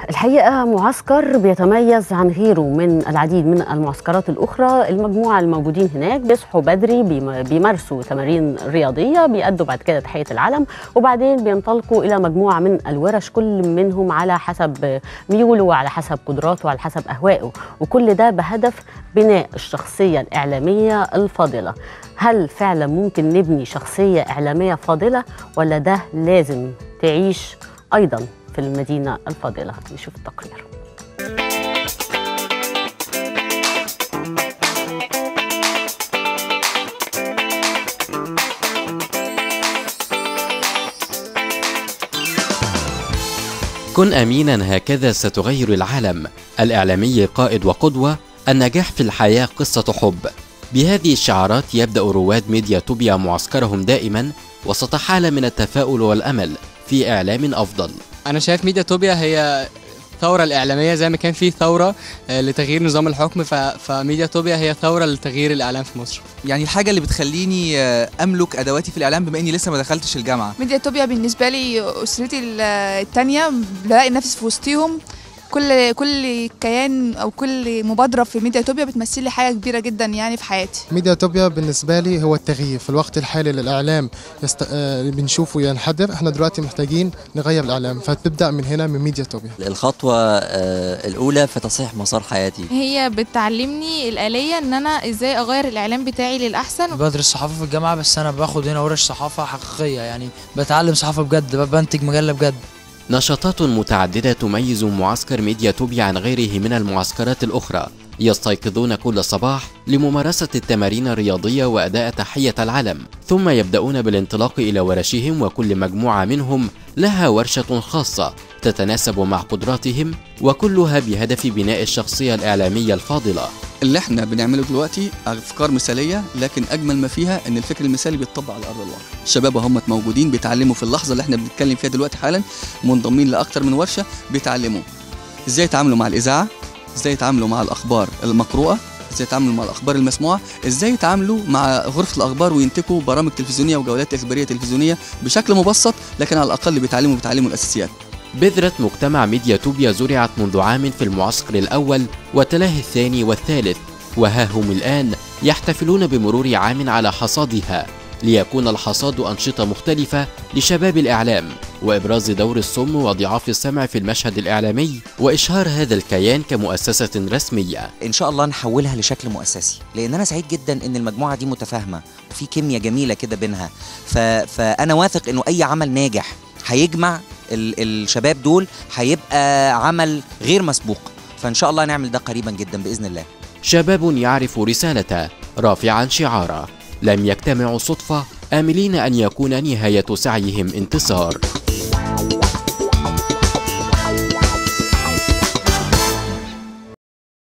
الحقيقة معسكر بيتميز عن غيره من العديد من المعسكرات الأخرى المجموعة الموجودين هناك بيصحوا بدري بيم- بيمارسوا تمارين رياضية بيأدوا بعد كده تحية العلم وبعدين بينطلقوا إلى مجموعة من الورش كل منهم على حسب ميوله وعلى حسب قدراته وعلى حسب أهوائه وكل ده بهدف بناء الشخصية الإعلامية الفاضلة هل فعلا ممكن نبني شخصية إعلامية فاضلة ولا ده لازم تعيش أيضا في المدينة الفاضلة نشوف التقرير كن امينا هكذا ستغير العالم الاعلامي قائد وقدوه النجاح في الحياه قصه حب بهذه الشعارات يبدا رواد ميديا توبيا معسكرهم دائما وسط حاله من التفاؤل والامل في اعلام افضل انا شايف ميديا توبيا هي الثورة الإعلامية زي ما كان في ثورة آه، لتغيير نظام الحكم ف... فميديا توبيا هي ثورة لتغيير الإعلام في مصر يعني الحاجه اللي بتخليني آه، املك ادواتي في الاعلام بما اني لسه ما دخلتش الجامعه ميديا توبيا بالنسبة لي أسرتي ال- التانية بلاقي نفسي في وسطيهم كل كل كيان أو كل مبادرة في ميديا توبيا بتمثل لي حاجة كبيرة جدا يعني في حياتي ميديا توبيا بالنسبة لي هو التغيير في الوقت الحالي للإعلام يست... آه، اللي بنشوفه ينحدر احنا دلوقتي محتاجين نغير الإعلام فتبدأ من هنا من ميديا توبيا الخطوة آه، الأولى في تصحيح مسار حياتي هي بتعلمني الآلية إن أنا إزاي أغير الإعلام بتاعي للأحسن بدرس صحافة في الجامعة بس أنا باخد هنا ورش صحافة حقيقية يعني بتعلم صحافة بجد بنتج مجلة بجد نشاطات متعددة تميز معسكر ميديا توبيا عن غيره من المعسكرات الأخرى يستيقظون كل صباح لممارسة التمارين الرياضية وأداء تحية العلم ثم يبدأون بالانطلاق إلى ورشهم وكل مجموعة منهم لها ورشة خاصة تتناسب مع قدراتهم وكلها بهدف بناء الشخصية الإعلامية الفاضلة اللي احنا بنعمله دلوقتي افكار مثاليه لكن اجمل ما فيها ان الفكر المثالي بيتطبق على ارض الواقع الشباب هم موجودين بيتعلموا في اللحظه اللي احنا بنتكلم فيها دلوقتي حالا منضمين لاكتر من ورشه بيتعلموا ازاي يتعاملوا مع الاذاعه ازاي يتعاملوا مع الاخبار المقروءه ازاي يتعاملوا مع الاخبار المسموعه ازاي يتعاملوا مع غرفه الاخبار وينتجوا برامج تلفزيونيه وجولات اخباريه تلفزيونيه بشكل مبسط لكن على الاقل بيتعلموا بيتعلموا الاساسيات بذرة مجتمع ميديا توبيا زرعت منذ عام في المعسكر الأول وتلاه الثاني والثالث وها هم الآن يحتفلون بمرور عام على حصادها ليكون الحصاد أنشطة مختلفة لشباب الإعلام وإبراز دور الصم وضعاف السمع في المشهد الإعلامي وإشهار هذا الكيان كمؤسسة رسمية ان شاء الله نحولها لشكل مؤسسي لان انا سعيد جدا ان المجموعه دي متفاهمه وفي كيمياء جميله كده بينها ف... فانا واثق انه اي عمل ناجح هيجمع ال... الشباب دول هيبقى عمل غير مسبوق فان شاء الله نعمل ده قريبا جدا باذن الله شباب يعرف رسالته رافعا شعاره لم يجتمعوا صدفة آملين أن يكون نهاية سعيهم انتصار